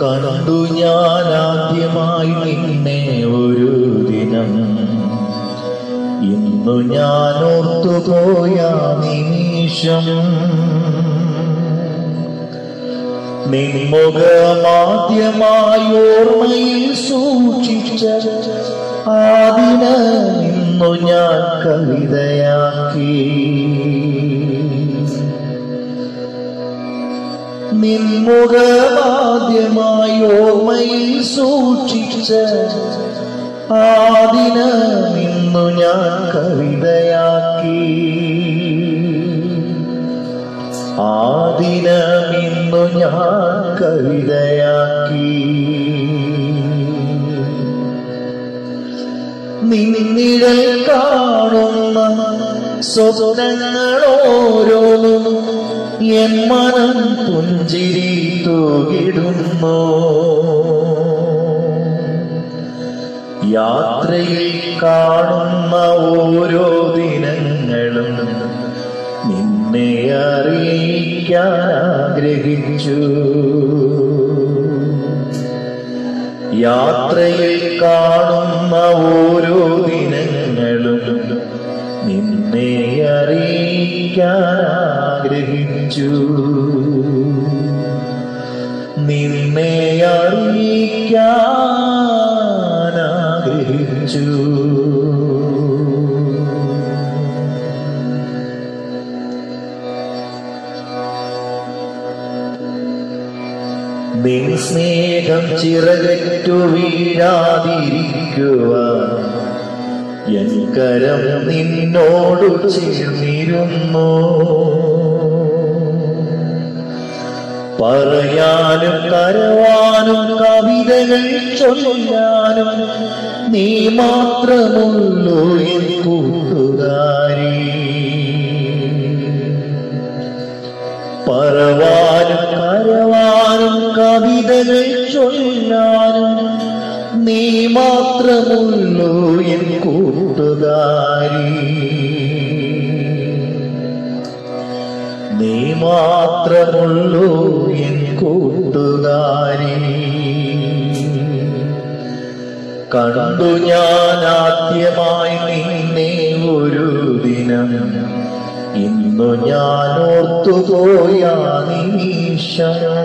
കണ്ടു ഞാൻ ആദ്യമായി നിന്നെ ഒരു ദിനം ഇന്നു ഞാൻ ഓർത്തുപോയ നിമിഷം നിൻമുഖമാദ്യമായി ഓർമ്മയിൽ സൂക്ഷിച്ച ആദിന ഇന്നു ഞാൻ കവിതയാക്കി നിൻമുഖമാദ്യമായി ഓർമ്മയിൽ സൂക്ഷിച്ച ആദിന ഇന്നു ഞാൻ കവിതയാക്കി ആദിനമിന്നു ഞാൻ കവിതയാക്കി നിന്നിഴൽ കാണുന്ന സ്വപ്നങ്ങളോരോന്നും എൻ മനം പുഞ്ചിരി തൂകിടുന്നു യാത്രയിൽ കാണുന്ന ഓരോ ദിനങ്ങളും നിന്നെ അറിയിക്കാൻ ആഗ്രഹിച്ചു യാത്രയിൽ കാണുന്ന ഓരോ ദിനങ്ങളും നിന്നെ അറിയിക്കാൻ ആഗ്രഹിച്ചു നിന്നെ അറിയിക്കാൻ ആഗ്രഹിച്ചു നിൻ സ്നേഹം ചിറകറ്റു വീഴാതിരിക്കുവാൻ എൻ കരം നിന്നോടു ചേർന്നിരുന്നു പറയാനും കരവാനും കവിതകൾ ചൊല്ലാനും നീ മാത്രമുള്ളൂ എൻ കൂട്ടുകാരി പറവാനും കരവാനും കവിതകൾ ചൊല്ലാനും നീ മാത്രമുള്ളൂ എൻ കൂട്ടുകാരി നീ മാത്രമുള്ളൂ എൻ കൂട്ടുകാരി കണ്ടു ഞാൻ ആദ്യമായി നിന്നെ ഒരു ദിനം ഇന്നു ഞാൻ ഓർത്തുപോയ നിമിഷം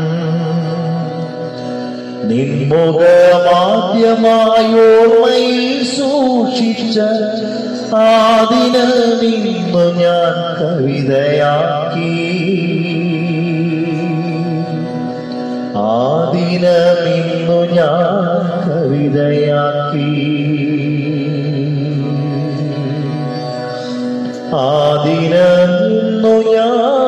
നിൻമുഖമാദ്യമായി ഓർമ്മയിൽ സൂക്ഷിച്ച ആദിനമിന്നു ഞാൻ കവിതയാക്കി ആദിനമിന്നു ഞാൻ കവിതയാക്കി ആദിനമിന്നു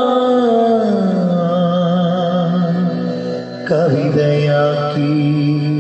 ഞാൻ കവിതയാക്കി